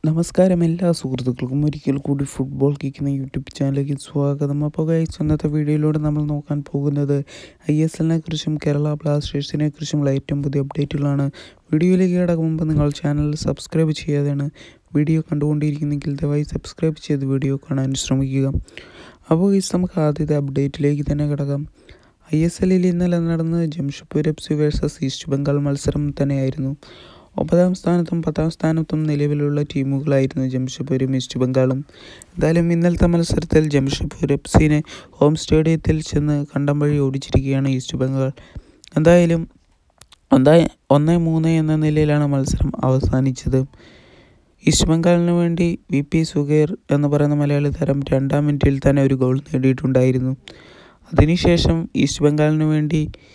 നമസ്കാരം എല്ലാ സുഹൃത്തുക്കൾക്കും ഒരിക്കൽ കൂടി ഫുട്ബോൾ കിക്കുന്ന യൂട്യൂബ് ചാനലിലേക്ക് സ്വാഗതം അപ്പോൾ ഗൈസ് ഇന്നത്തെ വീഡിയോയിലൂടെ നമ്മൾ നോക്കാൻ പോകുന്നത് ഐ എസ് എല്ലിനെ കുറിച്ചും കേരള ബ്ലാസ്റ്റേഴ്സിനെ കുറിച്ചുമുള്ള ഏറ്റവും പുതിയ അപ്ഡേറ്റുകളാണ് വീഡിയോയിലേക്ക് കിടക്കും മുമ്പ് നിങ്ങൾ ചാനൽ സബ്സ്ക്രൈബ് ചെയ്യാതെയാണ് വീഡിയോ കണ്ടുകൊണ്ടിരിക്കുന്നെങ്കിൽ ദയവായി സബ്സ്ക്രൈബ് ചെയ്ത് വീഡിയോ കാണാൻ ശ്രമിക്കുക അപ്പോൾ ഗൈസ് നമുക്ക് ആദ്യത്തെ അപ്ഡേറ്റിലേക്ക് തന്നെ കിടക്കാം ഐ എസ് എല്ലിൽ ഇന്നലെ നടന്ന Jamshedpur F C versus East Bengal മത്സരം തന്നെയായിരുന്നു ഒമ്പതാം സ്ഥാനത്തും പത്താം സ്ഥാനത്തും നിലവിലുള്ള ടീമുകളായിരുന്നു ജംഷഡ്പൂരും ഈസ്റ്റ് ബംഗാളും എന്തായാലും ഇന്നലത്തെ മത്സരത്തിൽ ജംഷഡ്പൂർ എഫ് സിനെ ഹോം സ്റ്റേഡിയത്തിൽ ചെന്ന് കണ്ടം വഴി ഓടിച്ചിരിക്കുകയാണ് ഈസ്റ്റ് ബംഗാൾ എന്തായാലും ഒന്നായി ഒന്ന് മൂന്ന് എന്ന നിലയിലാണ് മത്സരം അവസാനിച്ചത് ഈസ്റ്റ് ബംഗാളിന് വേണ്ടി വി പി സുഗേർ എന്ന് പറയുന്ന മലയാളി താരം രണ്ടാം മിനിറ്റിൽ തന്നെ ഒരു ഗോൾ നേടിയിട്ടുണ്ടായിരുന്നു അതിനുശേഷം ഈസ്റ്റ് ബംഗാളിന് വേണ്ടി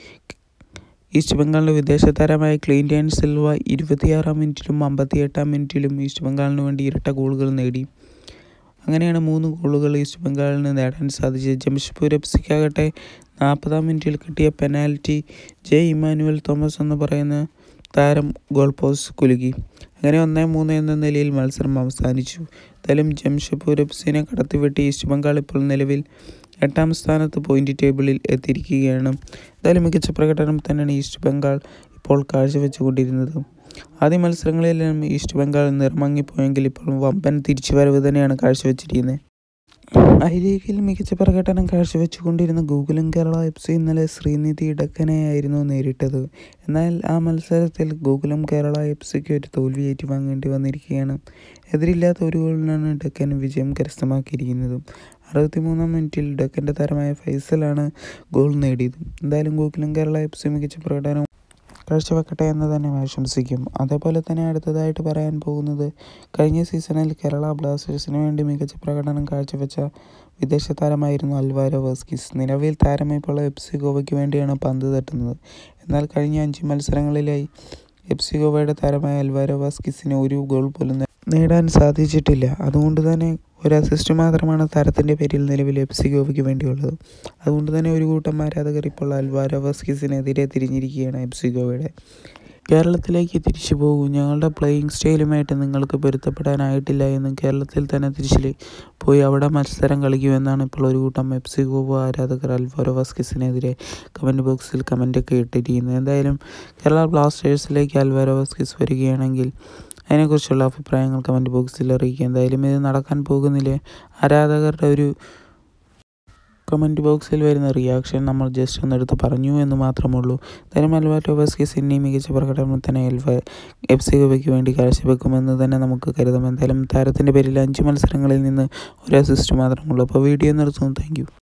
ഈസ്റ്റ് ബംഗാളിൻ്റെ വിദേശ താരമായ ക്ലീൻറ്റൻ സിൽവ ഇരുപത്തിയാറാം മിനിറ്റിലും അമ്പത്തിയെട്ടാം മിനിറ്റിലും ഈസ്റ്റ് ബംഗാളിന് വേണ്ടി ഇരട്ട ഗോളുകൾ നേടി അങ്ങനെയാണ് മൂന്ന് ഗോളുകൾ ഈസ്റ്റ് ബംഗാളിന് നേടാൻ സാധിച്ചത് ജംഷഡ്പൂർ എഫ് സിക്കാകട്ടെ നാൽപ്പതാം മിനിറ്റിൽ കിട്ടിയ പെനാൽറ്റി ജെ ഇമാനുവൽ തോമസ് എന്ന് പറയുന്ന താരം ഗോൾ പോസ്റ്റ് കുലുക്കി അങ്ങനെ ഒന്നേ മൂന്ന് എന്ന നിലയിൽ മത്സരം അവസാനിച്ചു എന്തായാലും ജംഷഡ്പൂർ എഫ് സിനെ കടത്തിവിട്ട് ഈസ്റ്റ് ബംഗാൾ ഇപ്പോൾ നിലവിൽ എട്ടാം സ്ഥാനത്ത് പോയിന്റ് ടേബിളിൽ എത്തിയിരിക്കുകയാണ് എന്തായാലും മികച്ച പ്രകടനം തന്നെയാണ് ഈസ്റ്റ് ബംഗാൾ ഇപ്പോൾ കാഴ്ചവെച്ചുകൊണ്ടിരുന്നത് ആദ്യ മത്സരങ്ങളിലെല്ലാം ഈസ്റ്റ് ബംഗാൾ നിറമങ്ങിപ്പോയെങ്കിൽ ഇപ്പോൾ വമ്പൻ തിരിച്ചുവരവ് തന്നെയാണ് കാഴ്ചവെച്ചിരിക്കുന്നത് ഐ ലീഗിൽ മികച്ച പ്രകടനം കാഴ്ചവെച്ചുകൊണ്ടിരുന്ന ഗൂഗിളും കേരള എഫ് സി ഇന്നലെ ശ്രീനിധി ഇടക്കനെയായിരുന്നു നേരിട്ടത് എന്നാൽ ആ മത്സരത്തിൽ ഗൂഗിളും കേരള എഫ് സിക്ക് ഒരു തോൽവി ഏറ്റുവാങ്ങേണ്ടി വന്നിരിക്കുകയാണ് എതിരില്ലാത്ത ഒരു ഗോളിനാണ് ഡക്കൻ വിജയം കരസ്ഥമാക്കിയിരിക്കുന്നത് അറുപത്തിമൂന്നാം മിനിറ്റിൽ ഡക്കൻ്റെ താരമായ ഫൈസലാണ് ഗോൾ നേടിയത് എന്തായാലും ഗോകുലം കേരള എഫ് സി മികച്ച പ്രകടനം കാഴ്ചവെക്കട്ടെ എന്ന് തന്നെ ആശംസിക്കും അതേപോലെ തന്നെ അടുത്തതായിട്ട് പറയാൻ പോകുന്നത് കഴിഞ്ഞ സീസണിൽ കേരള ബ്ലാസ്റ്റേഴ്സിന് വേണ്ടി മികച്ച പ്രകടനം കാഴ്ചവെച്ച വിദേശ താരമായിരുന്നു അൽവാരോ വേസ്കിസ് നിലവിൽ താരം ഇപ്പോൾ എഫ് സി ഗോവയ്ക്ക് വേണ്ടിയാണ് പന്ത് തട്ടുന്നത് എന്നാൽ കഴിഞ്ഞ അഞ്ച് മത്സരങ്ങളിലായി എഫ് സി ഗോവയുടെ താരമായ അൽവാരോ വാസ്കിസിന് ഒരു ഗോൾ പോലും നേടാൻ സാധിച്ചിട്ടില്ല അതുകൊണ്ട് തന്നെ ഒരു അസിസ്റ്റ് മാത്രമാണ് താരത്തിൻ്റെ പേരിൽ നിലവിൽ എഫ് സി ഗോവയ്ക്ക് വേണ്ടിയുള്ളത് അതുകൊണ്ട് തന്നെ ഒരു കൂട്ടം ആരാധകർ ഇപ്പോൾ അൽവാരോ വാസ്കിസിനെതിരെ തിരിഞ്ഞിരിക്കുകയാണ് എഫ് സി ഗോവയുടെ കേരളത്തിലേക്ക് തിരിച്ചു പോകൂ ഞങ്ങളുടെ പ്ലേയിങ് സ്റ്റൈലുമായിട്ട് നിങ്ങൾക്ക് പൊരുത്തപ്പെടാനായിട്ടില്ല എന്നും കേരളത്തിൽ തന്നെ തിരിച്ചു പോയി അവിടെ മത്സരം കളിക്കുമെന്നാണ് ഇപ്പോൾ ഒരു കൂട്ടം എഫ് സി ഗോവ ആരാധകർ അൽവാരോ വാസ്കിസിനെതിരെ കമൻറ്റ് ബോക്സിൽ കമൻറ്റൊക്കെ ഇട്ടിരിക്കുന്നത് എന്തായാലും കേരള ബ്ലാസ്റ്റേഴ്സിലേക്ക് അൽവാരോ വാസ്കിസ് വരികയാണെങ്കിൽ അതിനെക്കുറിച്ചുള്ള അഭിപ്രായങ്ങൾ കമൻറ്റ് ബോക്സിൽ അറിയിക്കുക എന്തായാലും ഇത് നടക്കാൻ പോകുന്നില്ലേ ആരാധകരുടെ ഒരു കമൻറ്റ് ബോക്സിൽ വരുന്ന റിയാക്ഷൻ നമ്മൾ ജസ്റ്റ് ഒന്ന് എടുത്ത് പറഞ്ഞു എന്ന് മാത്രമുള്ളൂ എന്തായാലും അൽവാറ്റോ ബസ്കിസ് ഇനി മികച്ച പ്രകടനം തന്നെ എൽവ എഫ് സി ഗോവയ്ക്ക് വേണ്ടി കാഴ്ചവെക്കുമെന്ന് തന്നെ നമുക്ക് കരുതാം എന്തായാലും താരത്തിൻ്റെ പേരിൽ അഞ്ച് മത്സരങ്ങളിൽ നിന്ന് ഒരു അസിസ്റ്റ് മാത്രമുള്ളൂ അപ്പോൾ വീഡിയോ നിർത്തുന്നു താങ്ക്